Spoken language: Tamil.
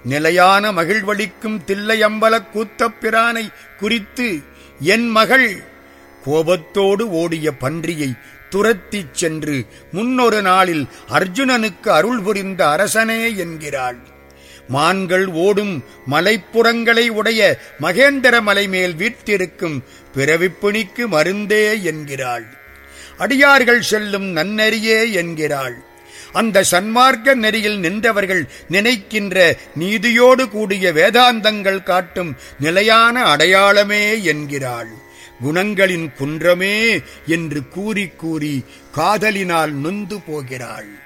நிலையான மகிழ்வளிக்கும் தில்லையம்பலக் கூத்தப் பிரானை குறித்து என் மகள் கோபத்தோடு ஓடிய பன்றியை துரத்திச் சென்று முன்னொரு நாளில் அர்ஜுனனுக்கு அருள் புரிந்த அரசனே என்கிறாள் மான்கள் ஓடும் மலைப்புறங்களை உடைய மகேந்திர மலை மேல் வீற்றிருக்கும் பிறவிப்பிணிக்கு மருந்தே என்கிறாள் அடியார்கள் செல்லும் நன்னெறியே என்கிறாள் அந்த சன்மார்க்க நெறியில் நின்றவர்கள் நினைக்கின்ற நீதியோடு கூடிய வேதாந்தங்கள் காட்டும் நிலையான அடையாளமே என்கிறாள் குணங்களின் குன்றமே என்று கூறி கூறி காதலினால் நொந்து போகிறாள்